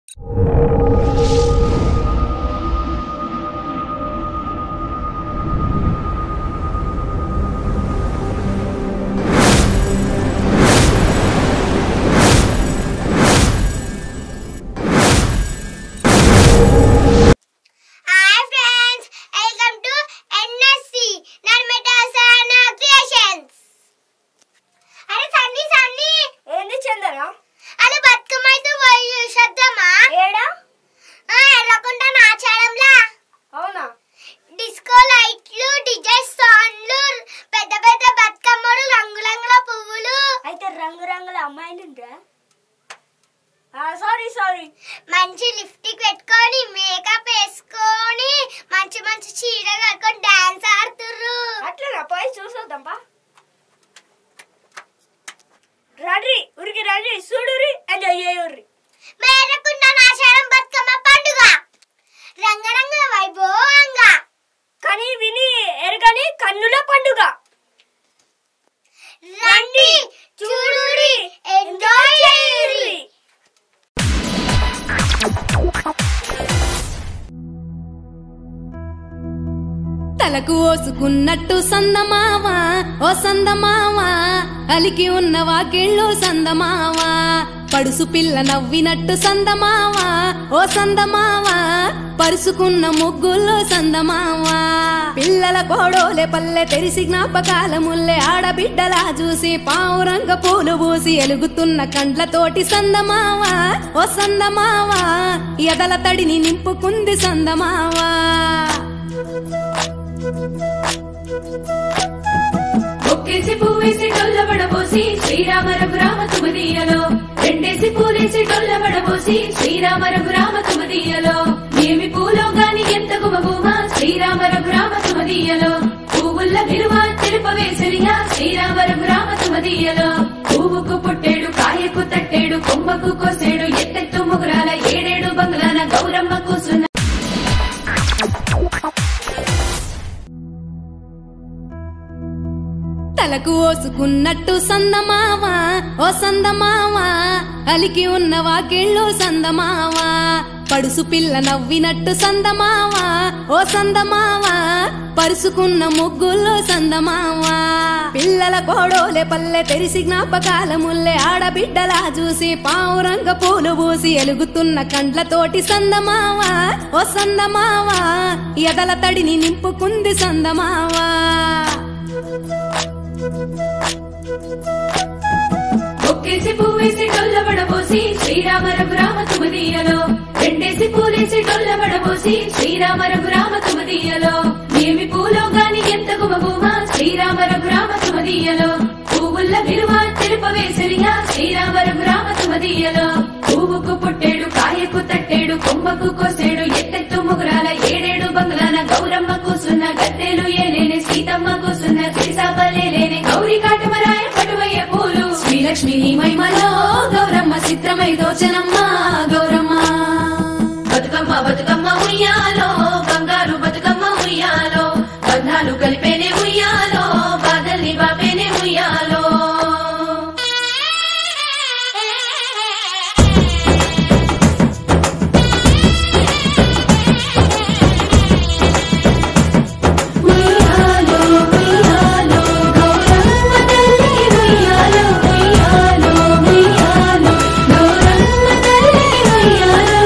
hi friends welcome to NSC Narmada Sahana creations అరే సన్నీ సన్నీ ఏంది చందన అరే బతుకమ్మైతే పోయి చూసొద్దామా ఏడా ఆ, ఎర్రకుంట నాచారంలా అవునా డిస్కో లైట్లు డిజే సౌండ్లు పెద్ద పెద్ద బతుకమ్మలు రంగురంగుల పువ్వులు అయితే రంగురంగుల అమ్మాయిలు ఉంటారా సారీ సారీ మంచి లిప్స్టిక్ పెట్టుకొని మేకప్ వేసుకొని మంచి మంచి చీర కట్టుకొని డాన్స్ ఆడుతుర్రు అట్లనా పోయి చూసొద్దాం పా రండి ఉరికి రండి చూడురి ఎంజాయ్ చేయుర్రి మేరకుండ నాచారం బతుకమ్మ పండుగ రంగరంగుల వైభవంగా కానీ విని ఎరగని కన్నుల పండుగ రండి చూడురి ఎంజాయ్ చేయురి తలకు ఓసుకున్నట్టు సందమావా ఓ సందమావా అలికి ఉన్న వాకిళ్ళు సందమావా పడుసు పిల్ల నవ్వినట్టు సందమావా ఓ సందమావా పరుసుకున్న ముగ్గుల్లో సందమావా పిల్లల కోడోలే పల్లె తెరిసి జ్ఞాపకాల ముల్లె ఆడబిడ్డలా చూసి పావురంగ పూలు పూసి ఎలుగుతున్న కండ్లతోటి సందమావా ఓ సందమావా ఎదల తడిని నింపుకుంది సందమావా ఒక్కేసి పువ్వేసి డొల్లబడబోసి శ్రీరామ రఘురామ తుమదీయలో రెండేసి పూలేసి డొల్లబడబోసి శ్రీరామ రఘురామ తుమదీయలో ఏమి పూలో గాని ఎంత గుమగుమ శ్రీరామ రఘురామ తుమదీయలో పువ్వుల్ల విలువ తెలుపవేసరిగా శ్రీరామ రఘురామ తుమదీయలో పువ్వుకు పుట్టేడు కాయకు తట్టేడు కొమ్మకు కోసేడు ఎత్తెత్తు ముగురాల ఏడేడు బంగ్లాల గౌరమ్మ కూసున్న తలకు ఓసుకున్నట్టు సందమావా ఓ సందమావా అలికి ఉన్న వాకిళ్ళు సందమావా పడుసు పిల్ల నవ్వినట్టు సందమావా ఓ సందమావా పరుసుకున్న ముగ్గుల్లో సందమావా పిల్లల కోడోలే పల్లె తెరిసి జ్ఞాపకాల ముల్లె ఆడబిడ్డలా చూసి పావురంగ పూలు పూసి ఎలుగుతున్న కండ్లతోటి సందమావా ఓ సందమావా ఎదల తడిని నింపుకుంది సందమావా ఒక్కేసి పువ్వేసి డొల్లబడబోసి శ్రీరామ రఘురామ తుమదీయలో రెండేసి పూలేసి డొల్లబడబోసి శ్రీరామ రఘురామ తుమదీయలో ఏమి పూలో గాని ఎంత గుమగుమ శ్రీరామ రఘురామ తుమదీయలో పువ్వుల్ల విలువ తెలుపవేసరిగా శ్రీరామ రఘురామ తుమదీయలో పువ్వుకు పుట్టేడు కాయకు తట్టేడు కొమ్మకు కోసేడు ఎత్తెత్తు ముగురాల ఏడేడు బంగ్లాల గౌరమ్మ కూసున్న గద్దెలు ఏలేని సీతమ్మ కూసున్న సిరిసాపలేని గౌరి కాటమరాయ పటువయ్య పూలు శ్రీలక్ష్మి నీ మహిమలో గౌరమ్మ చిత్రమై దోచనమ్మ గౌరమ్మ బతుకమ్మ బతుకమ్మ ఉయ్యాలో బంగారు బతుకమ్మ ఉయ్యాలో బంధాలు కలిపేనే ఉయ్యాలో బాధల్ని బాపేనే ఉయ్యాలో ఉయ్యాలో ఉయ్యాలో గౌరమ్మ తల్లి ఉయ్యాలో ఉయ్యాలో ఉయ్యాలో గౌరమ్మ తల్లి ఉయ్యాలో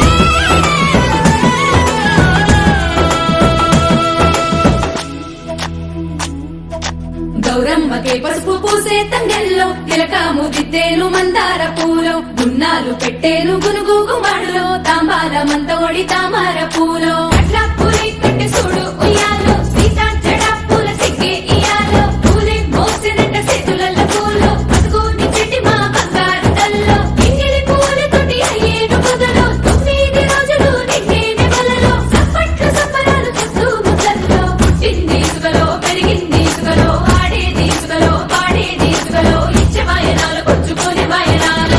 గౌరమ్మకే పసుపు పూసే తంగెల్లో తిలకాము దిద్దేలు మందార పూలో గున్నాలు పెట్టేలు గునుగు గుమ్మడిలో తాంబాల మంతోడి తామర పూలో అట్లా పూలే కట్టె చూడు ఉయ్యాలో సీతా జడ పూల సిగ్గే ఇయాలో పూలే మోసినట్ట చేతులల్ల పూలో బతుకుని చెట్టి మా బంగారు తల్లో ఇంగిలి పూలతోటి అయ్యేను మొదలు తొమ్మిది రోజులు నిండేని వలలో సప్పట్లు సప్పరాలు చుట్టూ ముద్దల్లో పుట్టింది ఇసుకలో పెరిగింది ఇసుకలో ఆడేది ఇసుకలో పాడేది ఇసుకలో ఇచ్చే వాయనాలు పుచ్చుకునే వాయనాలు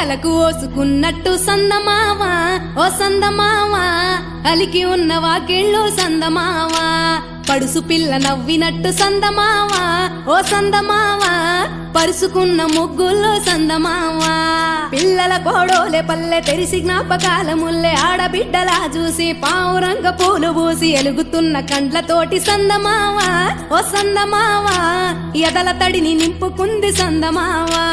తలకు ఓసుకున్నట్టు సందమావా ఓ సందమావా అలికి ఉన్న వాకిళ్ళు సందమావా పడుసు పిల్ల నవ్వినట్టు సందమావా ఓ సందమావా పరుసుకున్న ముగ్గుల్లో సందమావా పిల్లల కోడోలే పల్లె తెరిసి జ్ఞాపకాల ముల్లె ఆడబిడ్డలా చూసి పావురంగ పూలు పూసి ఎలుగుతున్న కండ్లతోటి సందమావా ఓ సందమావా ఎదల తడిని నింపుకుంది సందమావా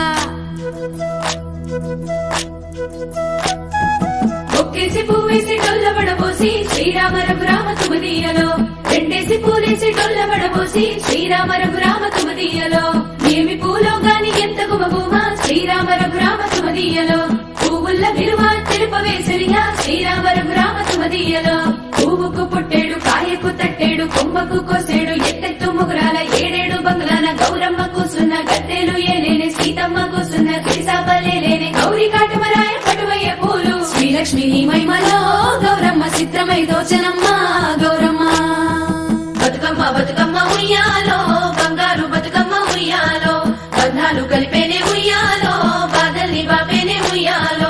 ఒక్కేసి పువ్వేసి డొల్ల పడబోసి శ్రీరామ రఘురామ తుమదీయలో రెండేసి పూలేసి డొల్ల పడబోసి శ్రీరామ రఘురామ తుమదీయలో ఏమి పూలో గాని ఎంత గుమగుమ శ్రీరామ రఘురామ తుమదీయలో పువ్వుల్ల విలువ తెలుపవేసరిగా శ్రీరామ రఘురామ తుమదీయలో పువ్వుకు పుట్టేడు కాయకు తట్టేడు కొమ్మకు కోసేడు ఎత్తెత్తు ముగురాల ఏడేడు బంగ్లాల గౌరమ్మ కూసున్న గద్దెలు ఏలేని సీతమ్మ కూసున్న సీసాపలేలేని గౌరీ కాటమరాయ పటువయ్య పూలు శ్రీలక్ష్మి నీ మహిమలో గౌరమ్మ చిత్రమై దోచనమ్మ గౌరమ్మ బతుకమ్మ బతుకమ్మ ఉయ్యాలో బంగారు బతుకమ్మ ఉయ్యాలో బంధాలు కలిపేనే ఉయ్యాలో బాధల్ని బాపేనే ఉయ్యాలో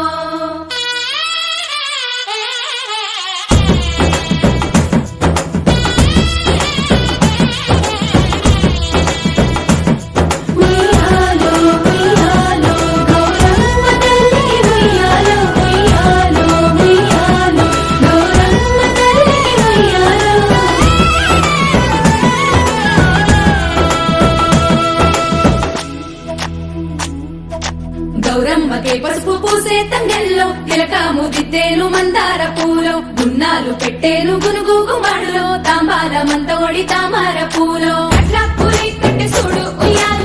ఉయ్యాలో ఉయ్యాలో గౌరమ్మ తల్లి ఉయ్యాలో ఉయ్యాలో ఉయ్యాలో గౌరమ్మ తల్లి ఉయ్యాలో గౌరమ్మకే పసుపు పూసే తంగెల్లో తిలకాము దిద్దేను మందార పూలో గున్నాలు పెట్టేను గునుగు గుమాడులో తాంబాల మంతొడి తామర పూలో అట్లా పూలి కట్టి చూడు ఉయ్యాల